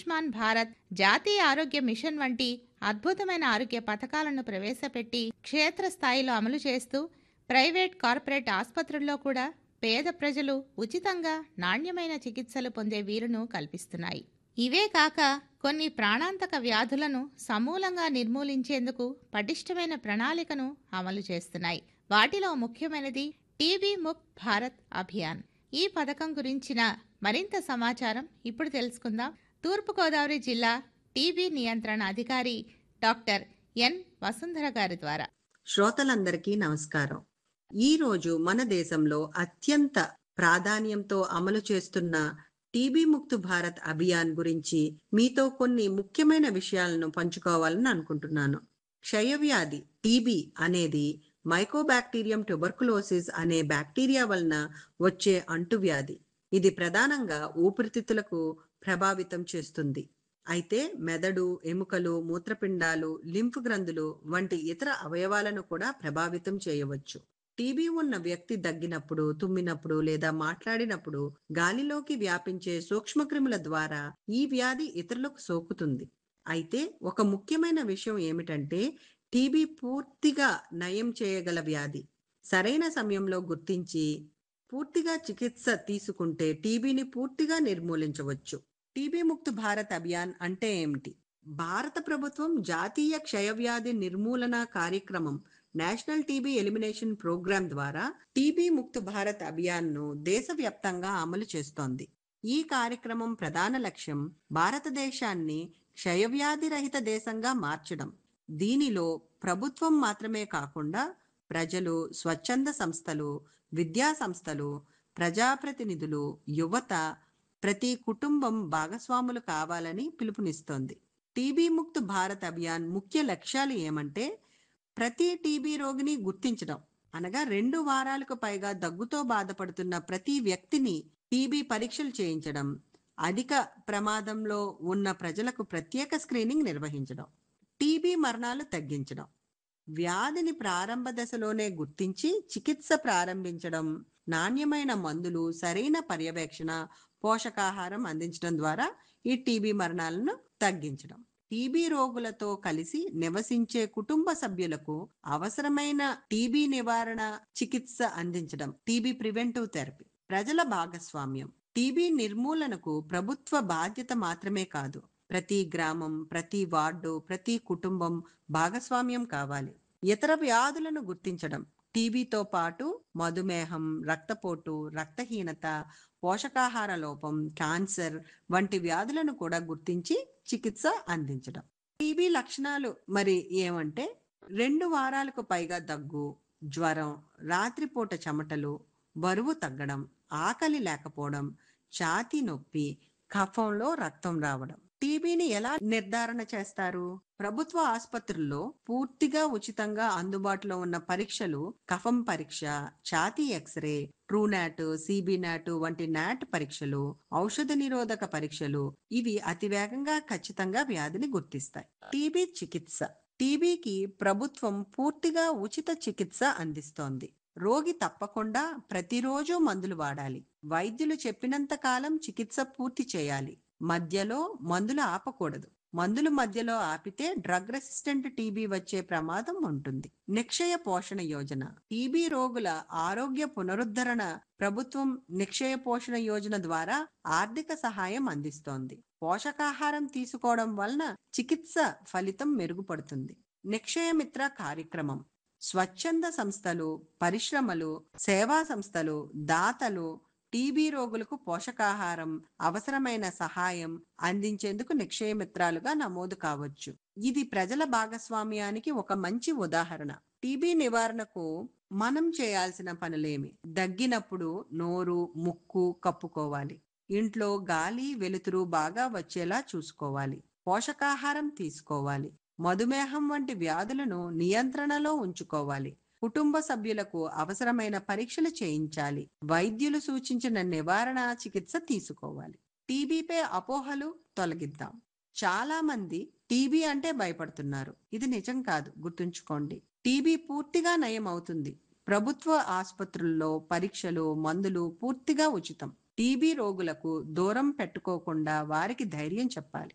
ఆయుష్మాన్ భారత్ జాతీయ ఆరోగ్య మిషన్ వంటి అద్భుతమైన ఆరోగ్య పథకాలను ప్రవేశపెట్టి క్షేత్రస్థాయిలో అమలు చేస్తూ ప్రైవేట్ కార్పొరేట్ ఆసుపత్రుల్లో కూడా పేద ప్రజలు ఉచితంగా నాణ్యమైన చికిత్సలు పొందే వీలును కల్పిస్తున్నాయి ఇవే కాక కొన్ని ప్రాణాంతక వ్యాధులను సమూలంగా నిర్మూలించేందుకు పటిష్టమైన ప్రణాళికను అమలు చేస్తున్నాయి వాటిలో ముఖ్యమైనది టీబీ ముక్త్ భారత్ అభియాన్ ఈ పథకం గురించిన మరింత సమాచారం ఇప్పుడు తెలుసుకుందాం తూర్పుగోదావరి జిల్లా టీబీ నియంత్రణ అధికారి డాక్టర్ ఎన్ వసుంధర గారి ద్వారా శ్రోతలందరికీ నమస్కారం ఈ రోజు మన దేశంలో అత్యంత ప్రాధాన్యంతో అమలు చేస్తున్న టీబీ ముక్తు భారత్ అభియాన్ గురించి మీతో కొన్ని ముఖ్యమైన విషయాలను పంచుకోవాలని అనుకుంటున్నాను క్షయవ్యాధి టీబీ అనేది మైకోబాక్టీరియం ట్యూబర్కులోసిస్ అనే బ్యాక్టీరియా వలన వచ్చే అంటువ్యాధి ఇది ప్రధానంగా ఊపిరితిత్తులకు ప్రభావితం చేస్తుంది అయితే మెదడు ఎముకలు మూత్రపిండాలు లింఫ్ గ్రంథులు వంటి ఇతర అవయవాలను కూడా ప్రభావితం చేయవచ్చు టీబీ ఉన్న వ్యక్తి దగ్గినప్పుడు తుమ్మినప్పుడు లేదా మాట్లాడినప్పుడు గాలిలోకి వ్యాపించే సూక్ష్మక్రిముల ద్వారా ఈ వ్యాధి ఇతరులకు సోకుతుంది అయితే ఒక ముఖ్యమైన విషయం ఏమిటంటే టీబీ పూర్తిగా నయం చేయగల వ్యాధి సరైన సమయంలో గుర్తించి పూర్తిగా చికిత్స తీసుకుంటే టీబీని పూర్తిగా నిర్మూలించవచ్చు టీబీ ముక్త్ భారత్ అభియాన్ అంటే ఏమిటి భారత ప్రభుత్వం జాతీయ క్షయవ్యాధి నిర్మూలన కార్యక్రమం నేషనల్ టీబీ ఎలిమినేషన్ ప్రోగ్రాం ద్వారా టీబీ ముక్త్ భారత్ అభియాన్ ను దేశవ్యాప్తంగా అమలు చేస్తోంది ఈ కార్యక్రమం ప్రధాన లక్ష్యం భారతదేశాన్ని క్షయవ్యాధి రహిత దేశంగా మార్చడం దీనిలో ప్రభుత్వం మాత్రమే కాకుండా ప్రజలు స్వచ్ఛంద సంస్థలు విద్యా సంస్థలు ప్రజాప్రతినిధులు యువత ప్రతి కుటుంబం భాగస్వాములు కావాలని పిలుపునిస్తోంది టీబీ ముక్త్ భారత్ అభియాన్ ముఖ్య లక్ష్యాలు ఏమంటే ప్రతి టీబీ రోగిని గుర్తించడం అనగా రెండు వారాలకు పైగా దగ్గుతో బాధపడుతున్న ప్రతి వ్యక్తిని టీబీ పరీక్షలు చేయించడం అధిక ప్రమాదంలో ఉన్న ప్రజలకు ప్రత్యేక స్క్రీనింగ్ నిర్వహించడం టీబీ మరణాలు తగ్గించడం వ్యాధిని ప్రారంభ దశలోనే గుర్తించి చికిత్స ప్రారంభించడం నాణ్యమైన మందులు సరైన పర్యవేక్షణ పోషకాహారం అందించడం ద్వారా ఈ టీబీ మరణాలను తగ్గించడం టీబీ రోగులతో కలిసి నివసించే కుటుంబ సభ్యులకు అవసరమైన టీబీ నివారణ చికిత్స అందించడం టీబీ ప్రివెంటివ్ థెరపీ ప్రజల భాగస్వామ్యం టీబీ నిర్మూలనకు ప్రభుత్వ బాధ్యత మాత్రమే కాదు ప్రతి గ్రామం ప్రతి వార్డు ప్రతి కుటుంబం భాగస్వామ్యం కావాలి ఇతర వ్యాధులను గుర్తించడం టీబీతో పాటు మధుమేహం రక్తపోటు రక్తహీనత పోషకాహార లోపం క్యాన్సర్ వంటి వ్యాధులను కూడా గుర్తించి చికిత్స అందించడం టీబీ లక్షణాలు మరి ఏమంటే రెండు వారాలకు పైగా దగ్గు జ్వరం రాత్రిపూట చెమటలు బరువు తగ్గడం ఆకలి లేకపోవడం ఛాతీ నొప్పి కఫంలో రక్తం రావడం టీబీని ఎలా నిర్ధారణ చేస్తారు ప్రభుత్వ ఆసుపత్రుల్లో పూర్తిగా ఉచితంగా అందుబాటులో ఉన్న పరీక్షలు కఫం పరీక్ష ఛాతీ ఎక్స్రే ట్రూనాట్ సిబినాట్ వంటి నాట్ పరీక్షలు ఔషధ నిరోధక పరీక్షలు ఇవి అతివేగంగా ఖచ్చితంగా వ్యాధిని గుర్తిస్తాయి టీబీ చికిత్స టీబీకి ప్రభుత్వం పూర్తిగా ఉచిత చికిత్స అందిస్తోంది రోగి తప్పకుండా ప్రతిరోజు మందులు వాడాలి వైద్యులు చెప్పినంత కాలం చికిత్స పూర్తి చేయాలి మధ్యలో మందులు ఆపకూడదు మందులు మధ్యలో ఆపితే డ్రగ్ రెసిస్టెంట్ టీబీ వచ్చే ప్రమాదం ఉంటుంది నిక్షయ పోషణ యోజన టీబీ రోగుల ఆరోగ్య పునరుద్ధరణ ప్రభుత్వం నిక్షయ పోషణ యోజన ద్వారా ఆర్థిక సహాయం అందిస్తోంది పోషకాహారం తీసుకోవడం వలన చికిత్స ఫలితం మెరుగుపడుతుంది నిక్షయమిత్ర కార్యక్రమం స్వచ్ఛంద సంస్థలు పరిశ్రమలు సేవా సంస్థలు దాతలు టీబీ రోగులకు పోషకాహారం అవసరమైన సహాయం అందించేందుకు నిక్షయమిత్రాలుగా నమోదు కావచ్చు ఇది ప్రజల భాగస్వామ్యానికి ఒక మంచి ఉదాహరణ టీబీ నివారణకు మనం చేయాల్సిన పనులేమి దగ్గినప్పుడు నోరు ముక్కు కప్పుకోవాలి ఇంట్లో గాలి వెలుతురు బాగా వచ్చేలా చూసుకోవాలి పోషకాహారం తీసుకోవాలి మధుమేహం వంటి వ్యాధులను నియంత్రణలో ఉంచుకోవాలి కుటుంబ సభ్యులకు అవసరమైన పరీక్షలు చేయించాలి వైద్యులు సూచించిన నివారణ చికిత్స తీసుకోవాలి టీబీపై అపోహలు తొలగిద్దాం చాలా మంది టీబీ అంటే భయపడుతున్నారు ఇది నిజం కాదు గుర్తుంచుకోండి టీబీ పూర్తిగా నయం అవుతుంది ప్రభుత్వ ఆసుపత్రుల్లో పరీక్షలు మందులు పూర్తిగా ఉచితం టీబీ రోగులకు దూరం పెట్టుకోకుండా వారికి ధైర్యం చెప్పాలి